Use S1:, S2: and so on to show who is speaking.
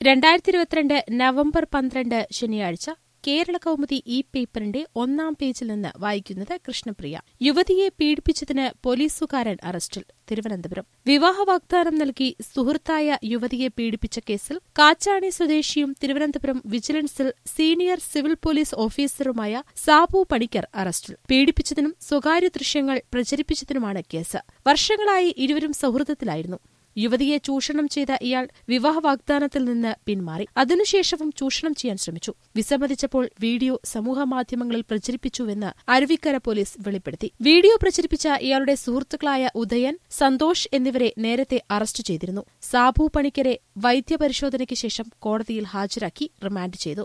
S1: രണ്ടായിരത്തി ഇരുപത്തിരണ്ട് നവംബർ പന്ത്രണ്ട് ശനിയാഴ്ച കേരള കൗമുദി ഈ പേപ്പറിന്റെ ഒന്നാം പേജിൽ നിന്ന് വായിക്കുന്നത് കൃഷ്ണപ്രിയ യുവതിയെ പീഡിപ്പിച്ചതിന് പോലീസുകാരൻ അറസ്റ്റിൽ തിരുവനന്തപുരം വിവാഹ വാഗ്ദാനം നൽകി സുഹൃത്തായ യുവതിയെ പീഡിപ്പിച്ച കേസിൽ കാച്ചാണി സ്വദേശിയും തിരുവനന്തപുരം വിജിലൻസിൽ സീനിയർ സിവിൽ പോലീസ് ഓഫീസറുമായ സാബു പണിക്കർ അറസ്റ്റിൽ പീഡിപ്പിച്ചതിനും സ്വകാര്യ ദൃശ്യങ്ങൾ പ്രചരിപ്പിച്ചതിനുമാണ് കേസ് വർഷങ്ങളായി ഇരുവരും സൗഹൃദത്തിലായിരുന്നു യുവതിയെ ചൂഷണം ചെയ്ത ഇയാൾ വിവാഹ വാഗ്ദാനത്തിൽ നിന്ന് പിന്മാറി അതിനുശേഷവും ചൂഷണം ചെയ്യാൻ ശ്രമിച്ചു വിസമ്മതിച്ചപ്പോൾ വീഡിയോ സമൂഹമാധ്യമങ്ങളിൽ പ്രചരിപ്പിച്ചുവെന്ന് അരുവിക്കര പോലീസ് വെളിപ്പെടുത്തി വീഡിയോ പ്രചരിപ്പിച്ച ഇയാളുടെ സുഹൃത്തുക്കളായ ഉദയൻ സന്തോഷ് എന്നിവരെ നേരത്തെ അറസ്റ്റ് ചെയ്തിരുന്നു സാബു പണിക്കരെ വൈദ്യപരിശോധനയ്ക്ക് ശേഷം കോടതിയിൽ ഹാജരാക്കി റിമാൻഡ് ചെയ്തു